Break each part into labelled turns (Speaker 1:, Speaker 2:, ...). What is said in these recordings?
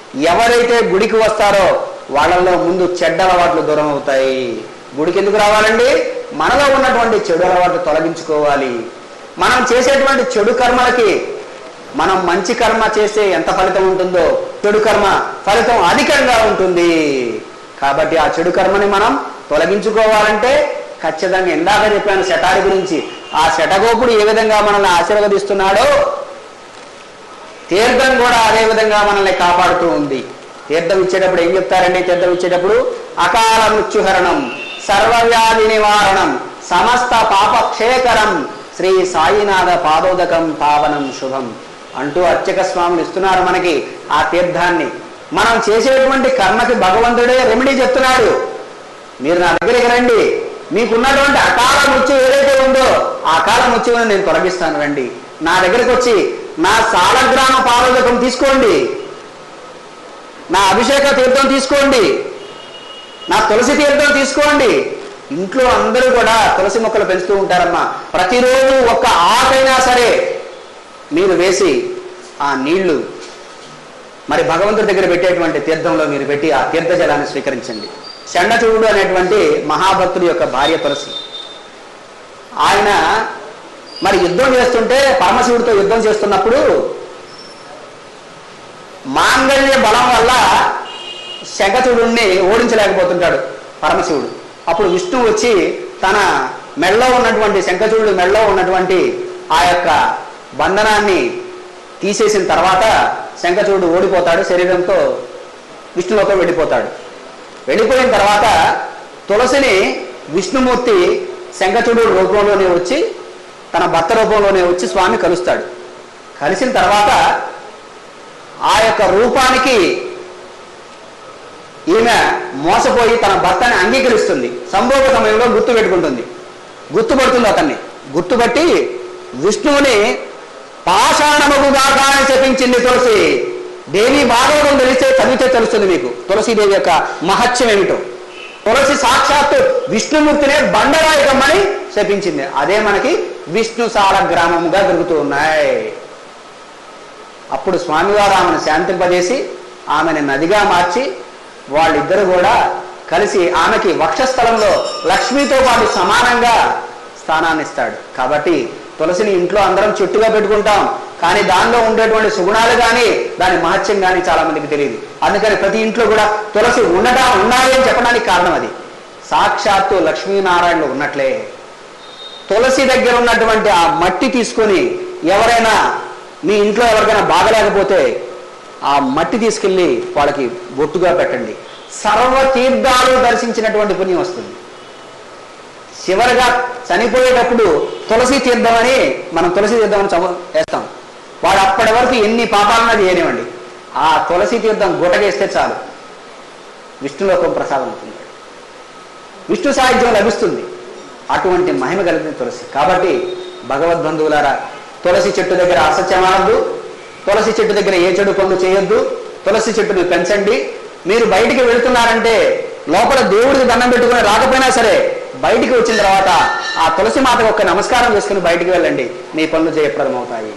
Speaker 1: ఎవరైతే గుడికి వస్తారో వాళ్ళలో ముందు చెడ్డ అలవాట్లు దూరం అవుతాయి గుడికి ఎందుకు రావాలండి మనలో ఉన్నటువంటి చెడు అలవాట్లు తొలగించుకోవాలి మనం చేసేటువంటి చెడు కర్మలకి మనం మంచి కర్మ చేస్తే ఎంత ఫలితం ఉంటుందో చెడు కర్మ ఫలితం అధికంగా ఉంటుంది కాబట్టి ఆ చెడు కర్మని మనం తొలగించుకోవాలంటే ఖచ్చితంగా ఇందాక చెప్పాను శటారి గురించి ఆ శటగోపుడు ఏ విధంగా మనల్ని ఆశీర్వదిస్తున్నాడో తీర్థం కూడా అదే విధంగా మనల్ని కాపాడుతూ ఉంది తీర్థం ఇచ్చేటప్పుడు ఏం చెప్తారండి తీర్థం ఇచ్చేటప్పుడు అకాల మృత్యుహరణం సర్వవ్యాధి నివారణం సమస్త పాపక్షేకరం శ్రీ సాయినాథ పాదోదకం పావనం శుభం అంటూ అర్చక స్వాములు ఇస్తున్నారు మనకి ఆ తీర్థాన్ని మనం చేసేటువంటి కర్మకి భగవంతుడే రెమెడీ చెప్తున్నాడు మీరు నా దగ్గరికి రండి మీకున్నటువంటి అకాల మృత్యు ఏదైతే ఉందో ఆ అకాల మృత్యువుని నేను తొలగిస్తాను రండి నా దగ్గరికి వచ్చి నా సాలగ్రామ పారోదకం తీసుకోండి నా అభిషేక తీర్థం తీసుకోండి నా తులసి తీర్థం తీసుకోండి ఇంట్లో అందరూ కూడా తులసి మొక్కలు పెంచుతూ ఉంటారమ్మా ప్రతిరోజు ఒక్క ఆకైనా సరే మీరు వేసి ఆ నీళ్లు మరి భగవంతుడి దగ్గర పెట్టేటువంటి తీర్థంలో మీరు పెట్టి ఆ తీర్థ జలాన్ని స్వీకరించండి చండచూడు అనేటువంటి మహాభక్తుడి యొక్క భార్య తులసి ఆయన మరి యుద్ధం చేస్తుంటే పరమశివుడితో యుద్ధం చేస్తున్నప్పుడు మాంగళ్య బలం వల్ల శంఖచూడుణ్ణి ఓడించలేకపోతుంటాడు పరమశివుడు అప్పుడు విష్ణువు వచ్చి తన మెడలో ఉన్నటువంటి శంఖచూడు మెడలో ఉన్నటువంటి ఆ యొక్క బంధనాన్ని తీసేసిన తర్వాత శంఖచూడు ఓడిపోతాడు శరీరంతో విష్ణులోకి వెళ్ళిపోతాడు వెళ్ళిపోయిన తర్వాత తులసిని విష్ణుమూర్తి శంఖచూడు రూపంలోనే వచ్చి తన భర్త రూపంలోనే వచ్చి స్వామి కలుస్తాడు కలిసిన తర్వాత ఆ యొక్క రూపానికి ఈమె మోసపోయి తన భర్తని అంగీకరిస్తుంది సంభోగ సమయంలో గుర్తు పెట్టుకుంటుంది గుర్తుపడుతుంది అతన్ని గుర్తుపట్టి విష్ణువుని పాషాణముగాక అని చెప్పించింది తులసి దేవి భాగవతం తెలిస్తే చదివితే తెలుస్తుంది మీకు తులసీదేవి యొక్క మహత్యం ఏమిటో తులసి సాక్షాత్తు విష్ణుమూర్తినే బండరాయకమ్మని శపించింది అదే మనకి విష్ణుసాల గ్రామముగా దొరుకుతూ ఉన్నాయి అప్పుడు స్వామివారు ఆమెను శాంతింపజేసి ఆమెను నదిగా మార్చి వాళ్ళిద్దరు కూడా కలిసి ఆమెకి వక్షస్థలంలో లక్ష్మితో పాటు సమానంగా స్థానాన్ని ఇస్తాడు కాబట్టి తులసిని ఇంట్లో అందరం చెట్టుగా పెట్టుకుంటాం కానీ దానిలో ఉండేటువంటి సుగుణాలు కానీ దాని మహత్యం కానీ చాలా మందికి తెలియదు అందుకని ప్రతి ఇంట్లో కూడా తులసి ఉండటం ఉండాలి అని చెప్పడానికి కారణం అది సాక్షాత్తు లక్ష్మీనారాయణలు ఉన్నట్లే తులసి దగ్గర ఉన్నటువంటి ఆ మట్టి తీసుకొని ఎవరైనా మీ ఇంట్లో ఎవరికైనా బాగలేకపోతే ఆ మట్టి తీసుకెళ్ళి వాళ్ళకి బొట్టుగా పెట్టండి సర్వ తీర్థాలు దర్శించినటువంటి పుణ్యం వస్తుంది చివరిగా చనిపోయేటప్పుడు తులసి తీర్థం అని మనం తులసి తీర్థం అని చమ- వేస్తాం వాడు అప్పటి వరకు ఎన్ని పాపాలన్నా చేయనివ్వండి ఆ తులసి తీర్థం గుటకేస్తే చాలు విష్ణులోకం ప్రసాదం అవుతుంది విష్ణు సాహిత్యం లభిస్తుంది అటువంటి మహిమ కలిగిన తులసి కాబట్టి భగవద్బంధువులారా తులసి చెట్టు దగ్గర అసత్యం ఆడద్దు తులసి చెట్టు దగ్గర ఏ చెడు పనులు చేయొద్దు తులసి చెట్టును పెంచండి మీరు బయటికి వెళుతున్నారంటే లోపల దేవుడికి దండం పెట్టుకుని రాకపోయినా సరే బయటికి వచ్చిన తర్వాత ఆ తులసి మాతకు ఒక్క నమస్కారం చేసుకుని బయటికి వెళ్ళండి మీ పనులు జయప్రదం అవుతాయి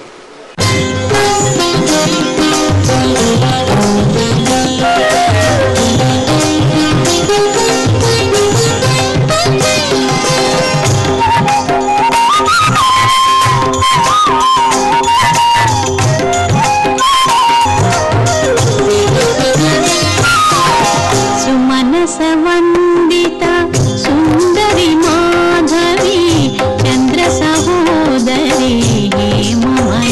Speaker 2: సుమనస వందిత సుందరి మాధవి చంద్ర సహోదరి హేమమయ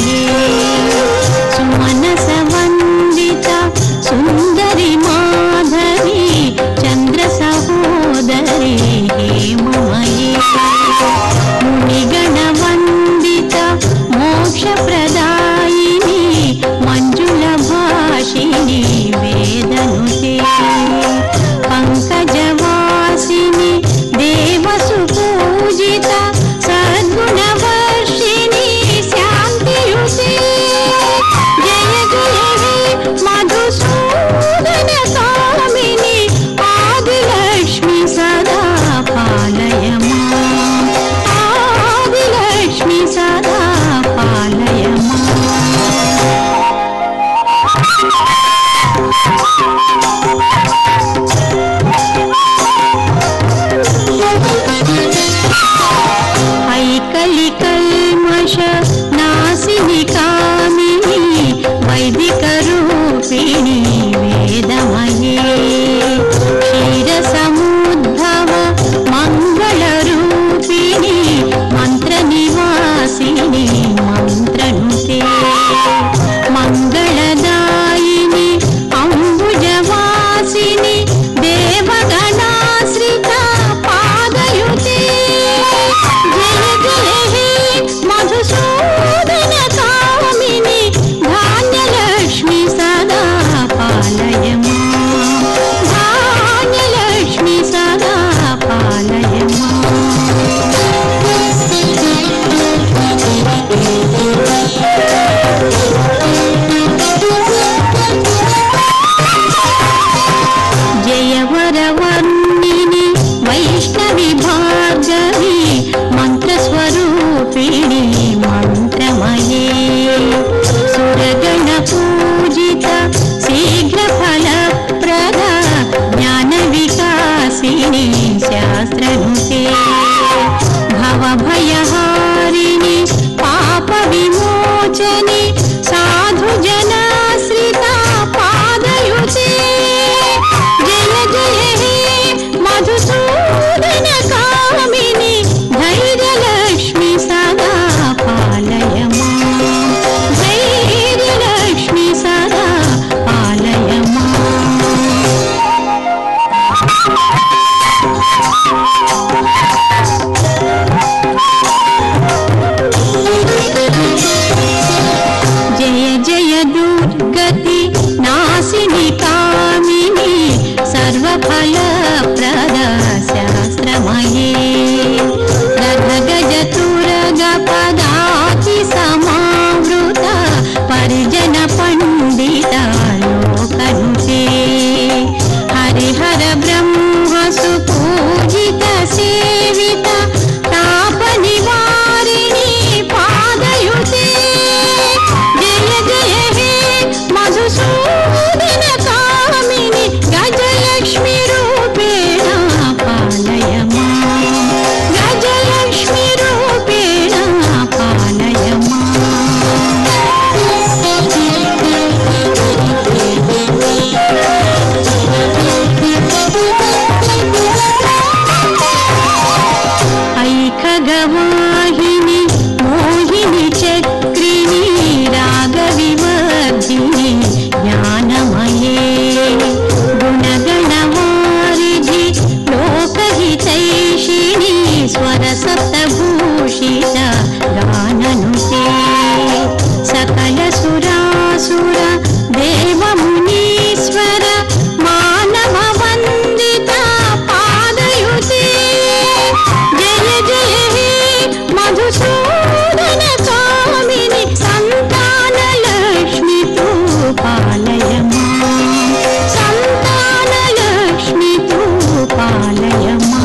Speaker 2: సుర దేవమునీశ్వర మానవ వందిత పాదయుతే జయ జయ హే మధుసూదన కామిని సంతాన లక్ష్మితో పాలయమా సంతాన లక్ష్మితో పాలయమా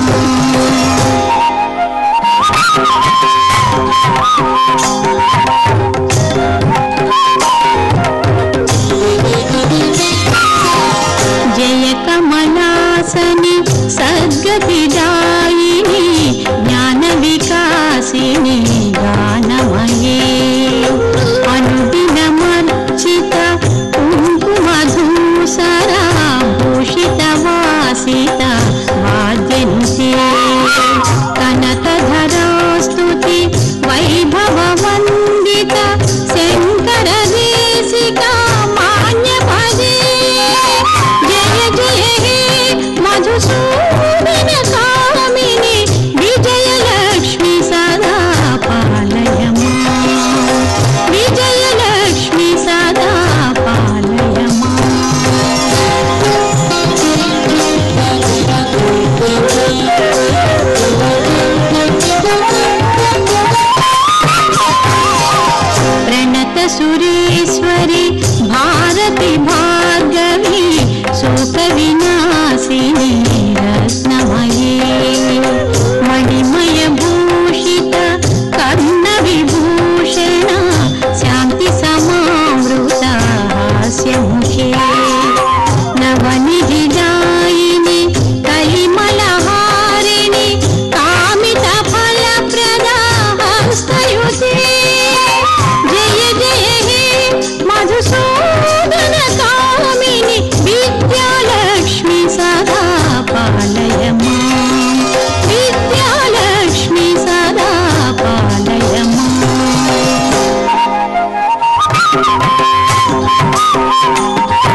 Speaker 2: జయ కమలాసని సద్గతిదాయిని జ్ఞాన వికాసిని గానమయే అనుదినమర్చిత కుంకుమధూసరా భూషిత వాసిత వాద్యంతే కనకధరాస్తుతి వైభవ వందిత శంకర దేశికా మాన్య పదే జయ జయ హే మధుసూదన కామిని విజయలక్ష్మి సదా పాలయమా విజయలక్ష్మి సదా పాలయమా ప్రణత సురేశ్వరి భారతి భార్గవి శోక వినాశిని రత్నమయే మణిమయ భూషిత కర్ణ విభూషణ శాంతి సమావృత హాస్యముఖే నవనిధిదాయిని కలిమలహారిణి కామిత ఫలప్రద హస్తయుతే జయ జయ హే మధుసూదన కామిని విద్యాలక్ష్మి సదా పాలయమా విద్యాలక్ష్మి సదా పాలయమా
Speaker 3: Thank